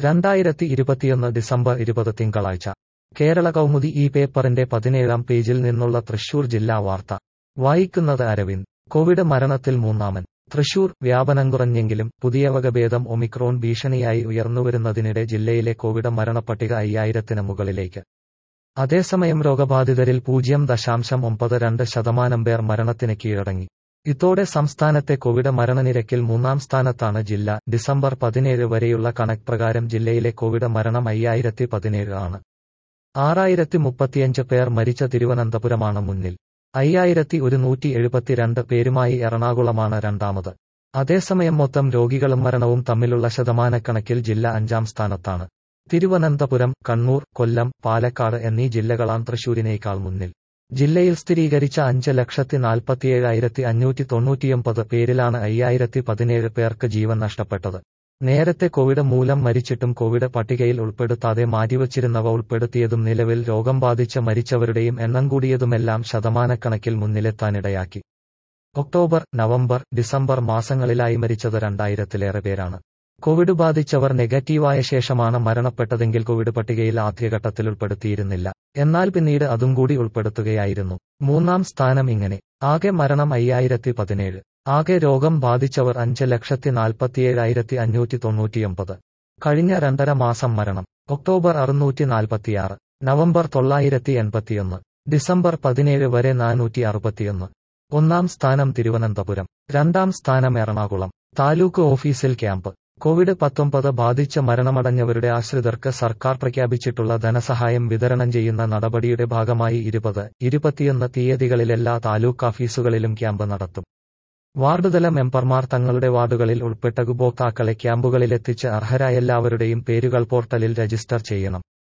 രണ്ടായിരത്തി ഇരുപത്തിയൊന്ന് ഡിസംബർ ഇരുപത് തിങ്കളാഴ്ച കേരള കൗമുദി ഈ പേപ്പറിന്റെ പതിനേഴാം പേജിൽ നിന്നുള്ള തൃശൂർ ജില്ലാ വാർത്ത വായിക്കുന്നത് അരവിന്ദ് കോവിഡ് മരണത്തിൽ മൂന്നാമൻ തൃശൂർ വ്യാപനം കുറഞ്ഞെങ്കിലും പുതിയ വകഭേദം ഒമിക്രോൺ ഭീഷണിയായി ഉയർന്നുവരുന്നതിനിടെ ജില്ലയിലെ കോവിഡ് മരണപ്പട്ടിക അയ്യായിരത്തിന് മുകളിലേക്ക് അതേസമയം രോഗബാധിതരിൽ പൂജ്യം ദശാംശം ഒമ്പത് രണ്ട് ശതമാനം പേർ മരണത്തിന് കീഴടങ്ങി ഇതോടെ സംസ്ഥാനത്തെ കോവിഡ് മരണനിരക്കിൽ മൂന്നാം സ്ഥാനത്താണ് ജില്ല ഡിസംബർ പതിനേഴ് വരെയുള്ള കണക്ക് പ്രകാരം ജില്ലയിലെ കോവിഡ് മരണം അയ്യായിരത്തി പതിനേഴ് ആണ് ആറായിരത്തി മുപ്പത്തിയഞ്ച് പേർ മരിച്ച തിരുവനന്തപുരമാണ് മുന്നിൽ അയ്യായിരത്തി ഒരുന്നൂറ്റി എഴുപത്തിരണ്ട് പേരുമായി എറണാകുളമാണ് രണ്ടാമത് അതേസമയം മൊത്തം രോഗികളും മരണവും തമ്മിലുള്ള ശതമാനക്കണക്കിൽ ജില്ല അഞ്ചാം സ്ഥാനത്താണ് തിരുവനന്തപുരം കണ്ണൂർ കൊല്ലം പാലക്കാട് എന്നീ ജില്ലകളാണ് തൃശൂരിനേക്കാൾ മുന്നിൽ ജില്ലയിൽ സ്ഥിരീകരിച്ച അഞ്ച് ലക്ഷത്തി നാൽപ്പത്തിയേഴായിരത്തി അഞ്ഞൂറ്റി തൊണ്ണൂറ്റിയൊമ്പത് പേരിലാണ് അയ്യായിരത്തി പതിനേഴ് പേർക്ക് ജീവൻ നഷ്ടപ്പെട്ടത് നേരത്തെ കോവിഡ് മൂലം മരിച്ചിട്ടും കോവിഡ് പട്ടികയിൽ ഉൾപ്പെടുത്താതെ മാറ്റിവച്ചിരുന്നവ ഉൾപ്പെടുത്തിയതും നിലവിൽ രോഗം ബാധിച്ച് മരിച്ചവരുടെയും എണ്ണം കൂടിയതുമെല്ലാം ശതമാനക്കണക്കിൽ മുന്നിലെത്താനിടയാക്കി ഒക്ടോബർ നവംബർ ഡിസംബർ മാസങ്ങളിലായി മരിച്ചത് രണ്ടായിരത്തിലേറെ പേരാണ് കോവിഡ് ബാധിച്ചവർ നെഗറ്റീവായ ശേഷമാണ് മരണപ്പെട്ടതെങ്കിൽ കോവിഡ് പട്ടികയിൽ ആദ്യഘട്ടത്തിൽ ഉൾപ്പെടുത്തിയിരുന്നില്ല എന്നാൽ പിന്നീട് അതും കൂടി ഉൾപ്പെടുത്തുകയായിരുന്നു മൂന്നാം സ്ഥാനം ഇങ്ങനെ ആകെ മരണം അയ്യായിരത്തി പതിനേഴ് ആകെ രോഗം ബാധിച്ചവർ അഞ്ച് ലക്ഷത്തി നാൽപ്പത്തിയേഴായിരത്തി അഞ്ഞൂറ്റി തൊണ്ണൂറ്റിയൊമ്പത് കഴിഞ്ഞ രണ്ടര മാസം മരണം ഒക്ടോബർ അറുന്നൂറ്റി നാൽപ്പത്തിയാറ് നവംബർ തൊള്ളായിരത്തി എൺപത്തിയൊന്ന് ഡിസംബർ പതിനേഴ് വരെ നാനൂറ്റി അറുപത്തിയൊന്ന് ഒന്നാം സ്ഥാനം തിരുവനന്തപുരം രണ്ടാം സ്ഥാനം എറണാകുളം താലൂക്ക് ഓഫീസിൽ ക്യാമ്പ് കോവിഡ് പത്തൊമ്പത് ബാധിച്ച് മരണമടഞ്ഞവരുടെ ആശ്രിതർക്ക് സർക്കാർ പ്രഖ്യാപിച്ചിട്ടുള്ള ധനസഹായം വിതരണം ചെയ്യുന്ന നടപടിയുടെ ഭാഗമായി ഇരുപത് ഇരുപത്തിയൊന്ന് തീയതികളിലെല്ലാ താലൂക്ക് ഓഫീസുകളിലും ക്യാമ്പ് നടത്തും വാർഡുതല മെമ്പർമാർ തങ്ങളുടെ വാർഡുകളിൽ ഉൾപ്പെട്ട ഉപഭോക്താക്കളെ ക്യാമ്പുകളിലെത്തിച്ച് അർഹരായ എല്ലാവരുടെയും പേരുകൾ പോർട്ടലിൽ രജിസ്റ്റർ ചെയ്യണം